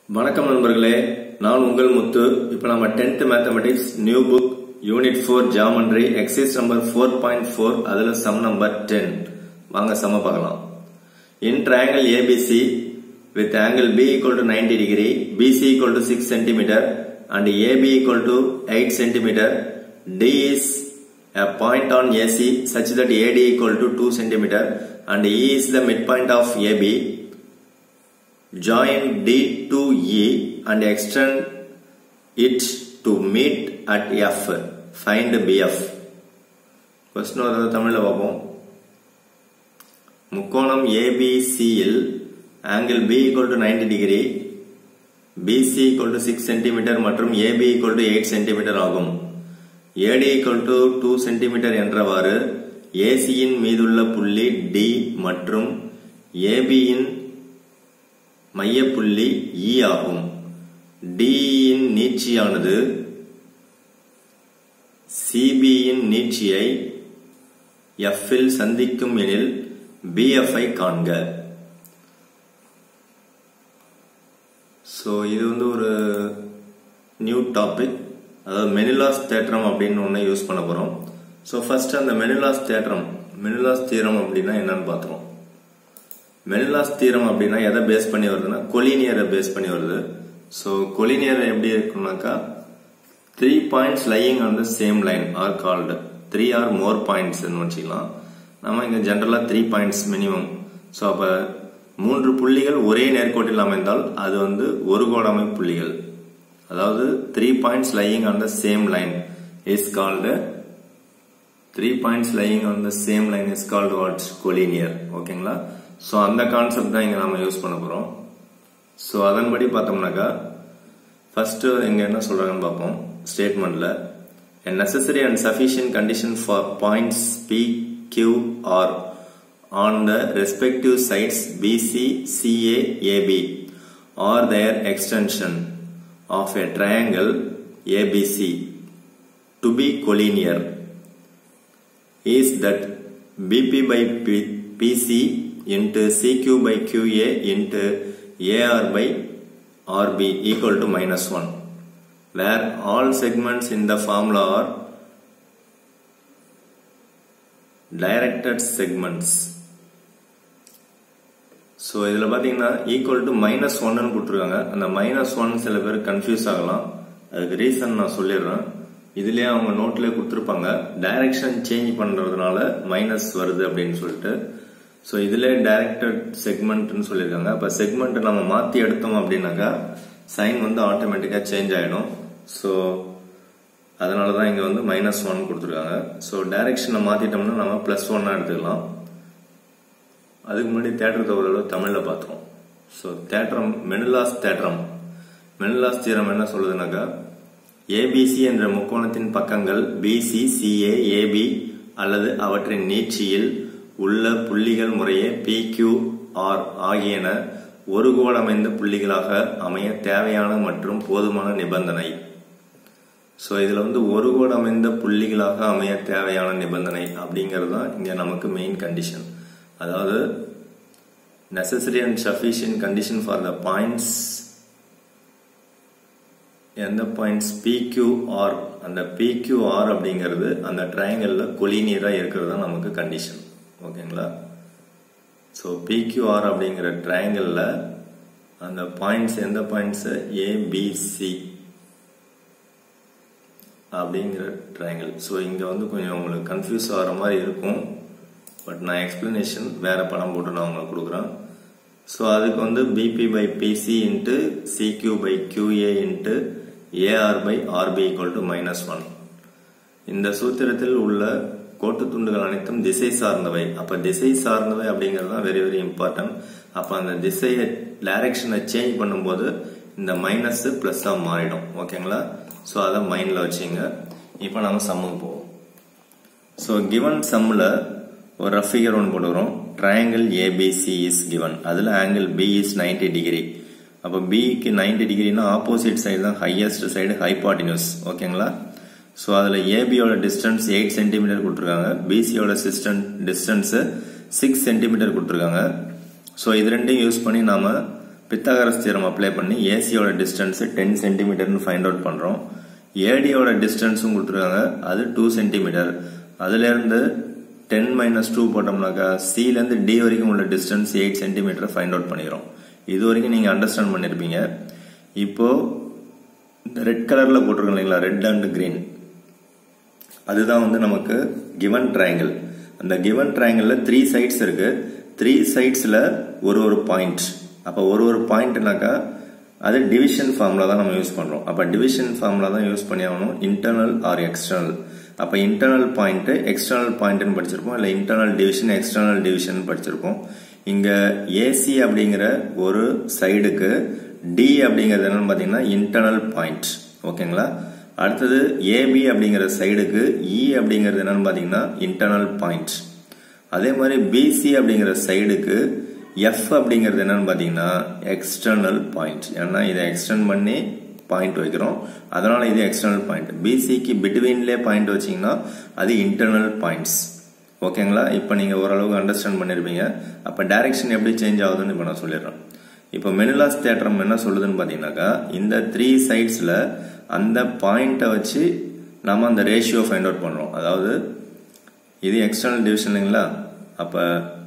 வணக்கம் நண்பர்களே நான் உங்கள் முத்து இப்போ நம்ம 10th mathematics new book unit four geometry exercise number four point four அதில் சம் நம்பர் டென் வாங்க சம பார்க்கலாம் in triangle ABC with angle B equal to ninety degree BC equal to six centimetre and AB equal to eight centimetre D is a point on AC such that AD equal to 2 centimeter and E is the midpoint of AB join D to E and extend it to meet at F. Find BF. Question வரது தமிழில் பார்ப்போம் முக்கோணம் ஏபிசியில் angle B equal to ninety degree BC equal to six centimetre மற்றும் AB equal to eight centimetre ஆகும் AD equal to two centimetre என்றவாறு ஏசியின் மீதுள்ள புள்ளி டி மற்றும் ஏபியின் மையப்புள்ளி இ ஆகும் டியின் நீட்சியானது சிபியின் நீட்சியை எஃப் இல் சந்திக்கும் எனில் பிஎஃப் ஐ காண்க ஸோ இது வந்து ஒரு நியூ டாபிக் அதாவது மெனிலாஸ் தேற்றம் அப்படின்னு ஒன்று யூஸ் பண்ண போகிறோம் ஸோ ஃபர்ஸ்ட் அந்த மெனிலாஸ் தேற்றம் மெனிலாஸ் தீரம் அப்படின்னா என்னன்னு பார்த்துருவோம் மெனிலாஸ் தீரம் அப்படின்னா எதை பேஸ் பண்ணி வருதுன்னா கொலினியரை பேஸ் பண்ணி வருது ஸோ கொலினியர் எப்படி இருக்குனாக்கா three points lying on the same line are called three or more பாயிண்ட்ஸ்னு வச்சுக்கலாம் நம்ம இங்கே ஜென்ரலாக த்ரீ பாயிண்ட்ஸ் மினிமம் ஸோ அப்போ மூன்று புள்ளிகள் ஒரே நேர்கோட்டில் அமைந்தால் அது வந்து ஒரு கோடமை புள்ளிகள் அதாவது three points lying on the same line is called three points lying on the same line is called what's collinear ஓகேங்களா ஸோ அந்த கான்செப்ட் தான் இங்கே நம்ம யூஸ் பண்ண போகிறோம் ஸோ அதன்படி பார்த்தோம்னாக்கா ஃபர்ஸ்ட் இங்கே என்ன சொல்றாங்கன்னு பார்ப்போம் ஸ்டேட்மெண்ட்ல a necessary and sufficient condition for points P, Q, R on the respective sides BC, CA, AB or their extension of a triangle ABC to be collinear is that BP by P, PC into CQ by QA into AR by RB equal to minus 1 where all segments in the formula are directed segments so இதில் பார்த்தீங்கன்னா equal to minus ஒன்னு கொடுத்துருக்காங்க அந்த minus one சில பேர் confuse ஆகலாம் அதுக்கு reason நான் சொல்லிடுறேன் இதுலேயே அவங்க நோட்லேயே கொடுத்துருப்பாங்க டைரக்ஷன் சேஞ்ச் பண்ணுறதுனால மைனஸ் வருது அப்படின்னு சொல்லிட்டு ஸோ இதிலே டைரக்டட் செக்மெண்ட்னு சொல்லியிருக்காங்க அப்போ செக்மெண்ட் நம்ம மாற்றி எடுத்தோம் அப்படின்னாக்கா சைன் வந்து ஆட்டோமேட்டிக்காக சேஞ்ச் ஆகிடும் ஸோ அதனால தான் இங்கே வந்து மைனஸ் ஒன் கொடுத்துருக்காங்க ஸோ டைரக்ஷனை மாற்றிட்டோம்னா நம்ம ப்ளஸ் ஒன்னாக எடுத்துக்கலாம் அதுக்கு முன்னாடி தேட்டரத்தை ஒரு தமிழில் பார்த்தோம் ஸோ தேட்டரம் மெனுலாஸ் தேட்டரம் மெனுலாஸ் தீரம் என்ன சொல்லுதுனாக்கா ஏபிசி என்ற முக்கோணத்தின் பக்கங்கள் பிசி சிஏ ஏபி அல்லது அவற்றின் நீட்சியில் உள்ள புள்ளிகள் முறையே பி கியூ ஆர் ஆகியன ஒரு கோடமைந்த புள்ளிகளாக அமைய தேவையான மற்றும் போதுமான நிபந்தனை ஸோ இதில் வந்து ஒரு கோடு அமைந்த புள்ளிகளாக அமைய தேவையான நிபந்தனை அப்படிங்கிறது தான் இங்கே நமக்கு மெயின் கண்டிஷன் அதாவது necessary and sufficient condition for the points எந்த பாயிண்ட்ஸ் பிக்யூஆர் அந்த பிக்யூஆர் அப்படிங்கிறது அந்த ட்ரையாங்கிளில் கொலினியராக இருக்கிறது தான் நமக்கு கண்டிஷன் ஓகேங்களா ஸோ பிக்யூஆர் அப்படிங்கிற ட்ரையாங்கிளில் அந்த பாயிண்ட்ஸ் எந்த பாயிண்ட்ஸு ஏபிசி அப்படிங்கிற ட்ரையாங்கிள் ஸோ இங்கே வந்து கொஞ்சம் உங்களுக்கு கன்ஃபியூஸ் ஆகிற மாதிரி இருக்கும் பட் நான் எக்ஸ்பிளனேஷன் வேறு படம் போட்டு நான் உங்களுக்கு கொடுக்குறேன் ஸோ அதுக்கு வந்து BP by PC into CQ by QA into AR by RP equal to minus one இந்த சூத்திரத்தில் உள்ள கோட்டு துண்டுகள் அனைத்தும் திசை சார்ந்தவை அப்போ திசை சார்ந்தவை அப்படிங்கிறது தான் வெரி வெரி இம்பார்ட்டன்ட் அப்போ அந்த திசையை டைரக்ஷனை சேஞ்ச் பண்ணும்போது இந்த மைனஸ் ப்ளஸ்ஸாக மாறிடும் ஓகேங்களா ஸோ அதை மைண்டில் வச்சுங்க இப்போ நம்ம சம்முக்கு போவோம் ஸோ கிவன் சம்மில் ஒரு ரஃப் ஃபிகர் ஒன்று போட்டுக்கிறோம் ட்ரையாங்கிள் ஏபிசி இஸ் கிவன் அதில் angle B is ninety degree அப்போ பிக்கு நைன்டி டிகிரினா ஆப்போசிட் சைடு தான் ஹையஸ்ட் சைடு ஹைபாட்டினியூஸ் ஓகேங்களா ஸோ அதில் ஏபியோட டிஸ்டன்ஸ் எயிட் சென்டிமீட்டர் கொடுத்துருக்காங்க பிசியோட டிஸ்டன்ஸ் சிக்ஸ் சென்டிமீட்டர் கொடுத்துருக்காங்க ஸோ இது ரெண்டையும் யூஸ் பண்ணி நாம பித்தாகரஸ் தியரம் அப்ளை பண்ணி ஏசியோட டிஸ்டன்ஸ் டென் சென்டிமீட்டர்னு ஃபைண்ட் அவுட் பண்ணுறோம் ஏடியோட டிஸ்டன்ஸும் கொடுத்துருக்காங்க அது டூ சென்டிமீட்டர் அதுலேருந்து டென் மைனஸ் டூ போட்டோம்னாக்கா சிலேருந்து டி வரைக்கும் உள்ள distance eight centimetre find out பண்ணிக்கிறோம் இது வரைக்கும் நீங்கள் அண்டர்ஸ்டாண்ட் பண்ணியிருப்பீங்க இப்போ இந்த ரெட் கலரில் போட்டிருக்கோம் இல்லைங்களா ரெட் அண்ட் கிரீன் அதுதான் வந்து நமக்கு கிவன் ட்ரையாங்கிள் அந்த கிவன் ட்ரையாங்கிளில் த்ரீ சைட்ஸ் இருக்கு த்ரீ சைட்ஸில் ஒரு ஒரு பாயிண்ட் அப்போ ஒரு ஒரு பாயிண்ட்னாக்கா அது டிவிஷன் ஃபார்முலா தான் நம்ம யூஸ் பண்ணுறோம் அப்போ டிவிஷன் ஃபார்முலா தான் யூஸ் பண்ணி ஆகணும் இன்டர்னல் ஆர் எக்ஸ்டர்னல் அப்போ இன்டர்னல் பாயிண்ட் எக்ஸ்டர்னல் பாயிண்ட்னு படிச்சிருப்போம் இல்லை இன்டர்னல் டிவிஷன் எக்ஸ்டர்னல் டிவிஷன் படிச்சிருப்போம் இங்கே ஏசி அப்படிங்கிற ஒரு சைடுக்கு டி அப்படிங்கிறது என்னன்னு பார்த்தீங்கன்னா இன்டர்னல் பாயிண்ட் ஓகேங்களா அடுத்தது ஏபி அப்படிங்கிற சைடுக்கு இ அப்படிங்கிறது என்னன்னு பார்த்தீங்கன்னா இன்டர்னல் பாயிண்ட் அதே மாதிரி பிசி அப்படிங்கிற சைடுக்கு எஃப் அப்படிங்கிறது என்னன்னு பார்த்தீங்கன்னா எக்ஸ்டர்னல் பாயிண்ட் ஏன்னா இதை எக்ஸ்டெண்ட் பண்ணி பாயிண்ட் வைக்கிறோம் அதனால இது எக்ஸ்டர்னல் பாயிண்ட் பிசிக்கு பிட்வீன்லேயே பாயிண்ட் வச்சிங்கன்னா அது இன்டர்னல் பாயிண்ட்ஸ் ஓகேங்களா இப்போ நீங்கள் ஓரளவுக்கு அண்டர்ஸ்டாண்ட் பண்ணியிருப்பீங்க அப்போ டைரக்ஷன் எப்படி சேஞ்ச் ஆகுதுன்னு இப்போ நான் சொல்லிடுறேன் இப்போ மெனுலாஸ் தேட்டரம் என்ன சொல்லுதுன்னு பார்த்தீங்கன்னாக்கா இந்த த்ரீ சைட்ஸில் அந்த பாயிண்ட்டை வச்சு நம்ம அந்த ரேஷியோ ஃபைண்ட் அவுட் பண்ணுறோம் அதாவது இது எக்ஸ்டர்னல் டிவிஷன் இல்லைங்களா அப்போ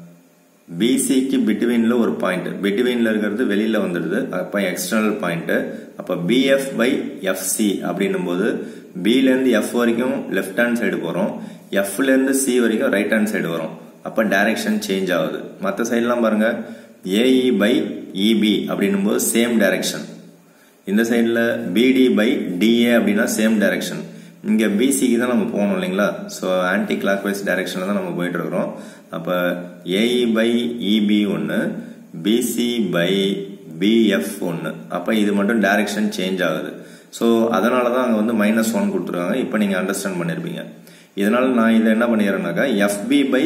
பிசிக்கு பிட்வீனில் ஒரு பாயிண்ட் பிட்வீனில் இருக்கிறது வெளியில் வந்துடுது அப்போ எக்ஸ்டர்னல் பாயிண்ட்டு அப்போ பிஎஃப் பை எஃப்சி அப்படின்னும் போது பிலேருந்து எஃப் வரைக்கும் லெஃப்ட் ஹேண்ட் சைடு போகிறோம் எஃப்லேருந்து சி வரைக்கும் ரைட் ஹேண்ட் சைடு வரும் அப்போ டைரக்ஷன் சேஞ்ச் ஆகுது மற்ற சைட்லாம் பாருங்க ஏஇ பை இபி அப்படின்னும் போது சேம் டைரக்ஷன் இந்த சைடில் பிடி பை டிஏ அப்படின்னா சேம் டைரக்ஷன் இங்கே பிசிக்கு தான் நம்ம போகணும் இல்லைங்களா ஸோ ஆன்டி கிளாக் வைஸ் டைரக்ஷனில் தான் நம்ம போயிட்டு இருக்கிறோம் அப்போ ஏஇ பை இபி ஒன்று பிசி பை பிஎஃப் ஒன்று அப்போ இது மட்டும் டைரக்ஷன் சேஞ்ச் ஆகுது ஸோ அதனால தான் அங்கே வந்து மைனஸ் ஒன் கொடுத்துருக்காங்க இப்போ நீங்கள் அண்டர்ஸ்டாண்ட் பண்ணியிருப்பீங்க இதனால் நான் இதை என்ன பண்ணிடுறேன்னாக்கா எஃப்பி பை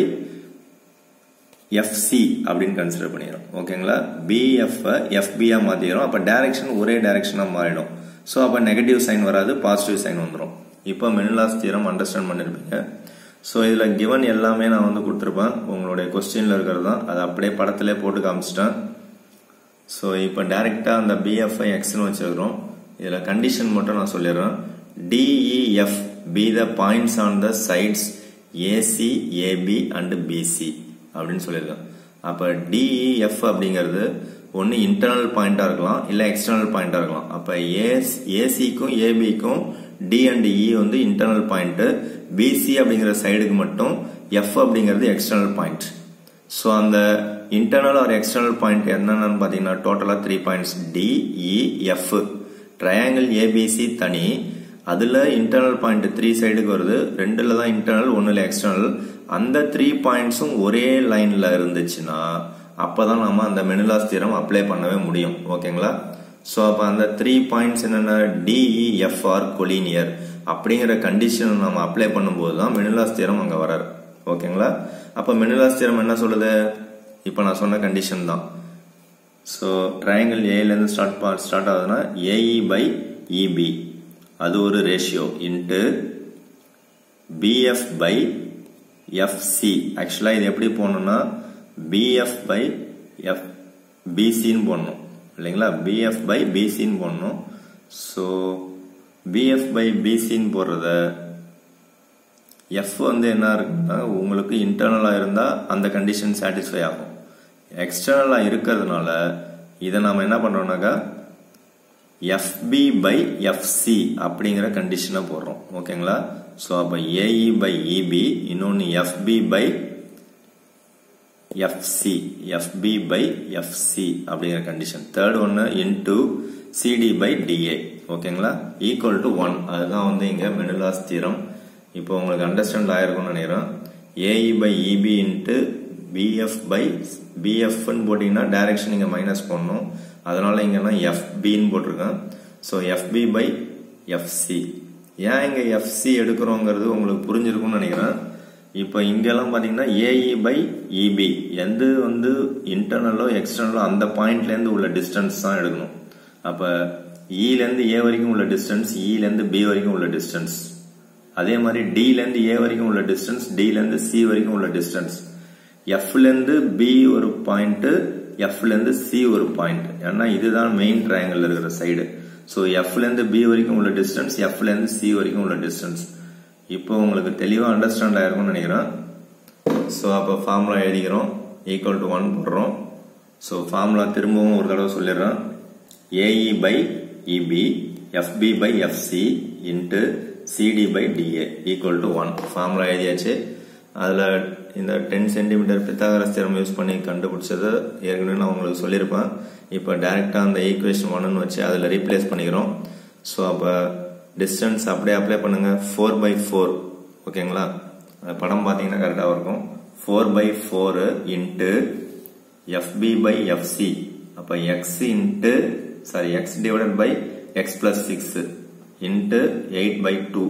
எஃப்சி அப்படின்னு கன்சிடர் பண்ணிடுறோம் ஓகேங்களா பிஎஃப் எஃபியா மாற்றிக்கிறோம் அப்போ டைரக்ஷன் ஒரே டைரக்ஷனாக மாறிடும் ஸோ அப்போ நெகட்டிவ் சைன் வராது பாசிட்டிவ் சைன் வந்துடும் இப்போ மெனுலாஸ் தியரம் அண்டர்ஸ்டாண்ட் பண்ணியிருப்பீங்க ஸோ இதில் கிவன் எல்லாமே நான் வந்து கொடுத்துருப்பேன் உங்களுடைய கொஸ்டினில் இருக்கிறது தான் அதை அப்படியே படத்திலே போட்டு காமிச்சிட்டேன் ஸோ இப்போ டைரெக்டாக அந்த பிஎஃப்ஐ எக்ஸ்னு வச்சுருக்கிறோம் இதில் கண்டிஷன் மட்டும் நான் சொல்லிடுறேன் DEF be the points on the sides AC AB and BC அப்படின்னு சொல்லியிருக்கேன் அப்போ டிஇஎஃப் அப்படிங்கிறது ஒன்று இன்டர்னல் பாயிண்டாக இருக்கலாம் இல்லை எக்ஸ்டர்னல் பாயிண்டாக இருக்கலாம் அப்போ ஏஸ் ஏசிக்கும் ஏபிக்கும் டி அண்ட் இ வந்து இன்டர்னல் பாயிண்ட் பிசி அப்படிங்கிற சைடுக்கு மட்டும் எஃப் அப்படிங்கிறது எக்ஸ்டர்னல் பாயிண்ட் ஸோ அந்த இன்டர்னல் ஆர் எக்ஸ்டர்னல் பாயிண்ட் என்னென்னு பார்த்தீங்கன்னா டோட்டலாக three points DEF triangle ABC தனி அதில் இன்டர்னல் பாயிண்ட் த்ரீ சைடுக்கு வருது ரெண்டுல தான் இன்டர்னல் ஒன்றில் எக்ஸ்டர்னல் அந்த த்ரீ பாயிண்ட்ஸும் ஒரே லைனில் இருந்துச்சுன்னா அப்போ தான் நம்ம அந்த மெனுலாஸ் தியரம் அப்ளை பண்ணவே முடியும் ஓகேங்களா ஸோ அப்போ அந்த த்ரீ பாயிண்ட்ஸ் என்னென்ன டிஇஎஃப்ஆர் கொலினியர் அப்படிங்கிற கண்டிஷன் நம்ம அப்ளை பண்ணும்போது தான் மெனுலாஸ் தியரம் அங்கே வராரு ஓகேங்களா அப்போ மெனுலாஸ் தியரம் என்ன சொல்லுது இப்போ நான் சொன்ன கண்டிஷன் தான் ஸோ ட்ரையாங்கிள் ஏலேருந்து ஸ்டார்ட் ஸ்டார்ட் ஆகுதுன்னா ஏஇ பை இபி அது ஒரு ratio into BF by FC ஆக்சுவலாக இது எப்படி போடணும்னா பிஎஃப் பை எஃப் பிசின்னு போடணும் இல்லைங்களா பிஎஃப் பை பிசின்னு போடணும் ஸோ பிஎஃப் பை பிசின்னு போடுறத எஃப் வந்து என்ன இருக்குன்னா உங்களுக்கு இன்டர்னலாக இருந்தால் அந்த கண்டிஷன் சாட்டிஸ்ஃபை ஆகும் எக்ஸ்டர்னலாக இருக்கிறதுனால இதை நாம் என்ன பண்ணுறோம்னாக்கா எஃப்பி பை எஃப்சி அப்படிங்கிற கண்டிஷனை போடுறோம் ஓகேங்களா ஸோ அப்போ ஏஇ பை இபி இன்னொன்று FB by FC FB by FC அப்படிங்கிற கண்டிஷன் தேர்ட் ஒன்று இன்டூ சிடி பை டிஏ ஓகேங்களா ஈக்குவல் டு ஒன் அதுதான் வந்து இங்கே மெனுலாஸ் தீரம் இப்போ உங்களுக்கு அண்டர்ஸ்டாண்ட் ஆயிருக்கும்னு நினைக்கிறேன் AE by EB into BF by பிஎஃப்னு போட்டிங்கன்னா டைரக்ஷன் இங்கே மைனஸ் பண்ணணும் அதனால இங்கன்னா எஃப்பின்னு போட்டிருக்கேன் ஸோ எஃப்பி பை எஃப்சி ஏன் இங்கே எஃப்சி எடுக்கிறோங்கிறது உங்களுக்கு புரிஞ்சிருக்கும்னு நினைக்கிறேன் இப்போ இங்கெல்லாம் பார்த்தீங்கன்னா ஏஇ பை இபி எந்த வந்து இன்டர்னலோ எக்ஸ்டர்னலோ அந்த பாயிண்ட்லேருந்து உள்ள டிஸ்டன்ஸ் தான் எடுக்கணும் அப்போ இலேருந்து ஏ வரைக்கும் உள்ள டிஸ்டன்ஸ் இலேருந்து பி வரைக்கும் உள்ள டிஸ்டன்ஸ் அதே மாதிரி டிலேருந்து ஏ வரைக்கும் உள்ள டிஸ்டன்ஸ் டிலேருந்து சி வரைக்கும் உள்ள டிஸ்டன்ஸ் எஃப்லேருந்து பி ஒரு பாயிண்ட்டு எஃப்லேருந்து சி ஒரு பாயிண்ட் ஏன்னா இதுதான் மெயின் ட்ரையாங்கிள் இருக்கிற சைடு ஸோ எஃப்லேருந்து பி வரைக்கும் உள்ள டிஸ்டன்ஸ் எஃப்லேருந்து சி வரைக்கும் உள்ள டிஸ்டன்ஸ் இப்போ உங்களுக்கு தெளிவாக அண்டர்ஸ்டாண்ட் ஆயிருக்கும்னு நினைக்கிறேன் ஸோ அப்போ ஃபார்முலா எழுதிக்கிறோம் ஈக்குவல் டு ஒன் போடுறோம் ஸோ ஃபார்முலா திரும்பவும் ஒரு தடவை சொல்லிடுறேன் AE by EB FB by FC into CD by DA equal to one formula எழுதியாச்சு அதில் இந்த ten centimetre Pythagoras theorem use பண்ணி கண்டுபிடிச்சது ஏற்கனவே நான் உங்களுக்கு சொல்லியிருப்பேன் இப்போ டைரெக்டாக அந்த ஈக்குவேஷன் ஒன்னு வச்சு அதில் ரீப்ளேஸ் பண்ணிக்கிறோம் ஸோ அப்போ டிஸ்டன்ஸ் அப்படியே அப்ளை பண்ணுங்கள் ஃபோர் பை ஃபோர் ஓகேங்களா படம் பார்த்தீங்கன்னா கரெக்டாக இருக்கும் four by four into FB by FC அப்போ x into sorry x divided by x plus six into eight by two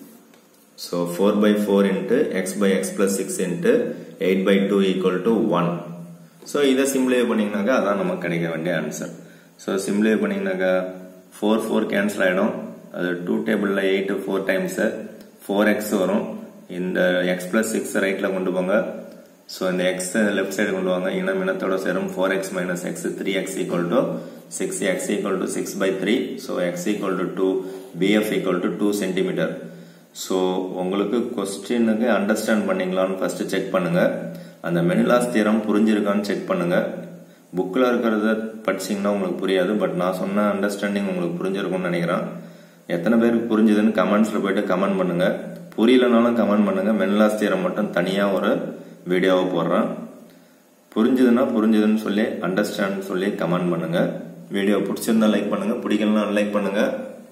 so four by four into x by x plus six into eight by two equal to one so இதை simplify பண்ணிங்கனாக்கா அதான் நமக்கு கிடைக்க வேண்டிய answer so simplify பண்ணிங்கனாக்கா four four cancel ஆகிடும் அது two டேபிளில் eight four times four x வரும் இந்த எக்ஸ் பிளஸ் சிக்ஸ் ரைட்டில் கொண்டு போங்க ஸோ இந்த எக்ஸ் லெஃப்ட் சைடு கொண்டு வாங்க இனம் இனத்தோட சேரும் four x minus x three x equal to six x equal to six by three so x equal to two BF equal to two centimetre so உங்களுக்கு கொஸ்டினுக்கு அண்டர்ஸ்டாண்ட் பண்ணீங்களான்னு ஃபர்ஸ்ட் செக் பண்ணுங்க அந்த மெனிலாஸ் தீரம் புரிஞ்சிருக்கான்னு செக் பண்ணுங்க புக்கில் இருக்கிறத படிச்சிங்கன்னா உங்களுக்கு புரியாது பட் நான் சொன்ன அண்டர்ஸ்டாண்டிங் உங்களுக்கு புரிஞ்சிருக்கும்னு நினைக்கிறேன் எத்தனை பேருக்கு புரிஞ்சுதுன்னு கமெண்ட்ஸில் போயிட்டு கமெண்ட் பண்ணுங்க புரியலனாலும் கமெண்ட் பண்ணுங்க மெனிலாஸ் தீரம் மட்டும் தனியாக ஒரு வீடியோவை போடுறேன் புரிஞ்சுதுன்னா புரிஞ்சுதுன்னு சொல்லி அண்டர்ஸ்டாண்ட் சொல்லி கமெண்ட் பண்ணுங்க வீடியோ பிடிச்சிருந்தா லைக் பண்ணுங்க பிடிக்கலன்னா அன்லைக் பண்ணுங்க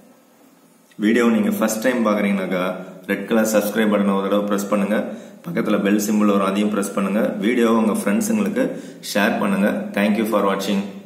வீடியோ நீங்க ஃபர்ஸ்ட் டைம் பாக்குறீங்கன்னாக்கா ரெட் கலர் சப்ஸ்கிரைப் பட்டனை ஒரு தடவை பிரஸ் பண்ணுங்க பக்கத்துல பெல் சிம்பிள் வரும் அதையும் பிரஸ் பண்ணுங்க வீடியோவை உங்க ஃப்ரெண்ட்ஸுங்களுக்கு ஷேர் பண்ணுங்க தேங்க்யூ ஃபார் வாட்சிங்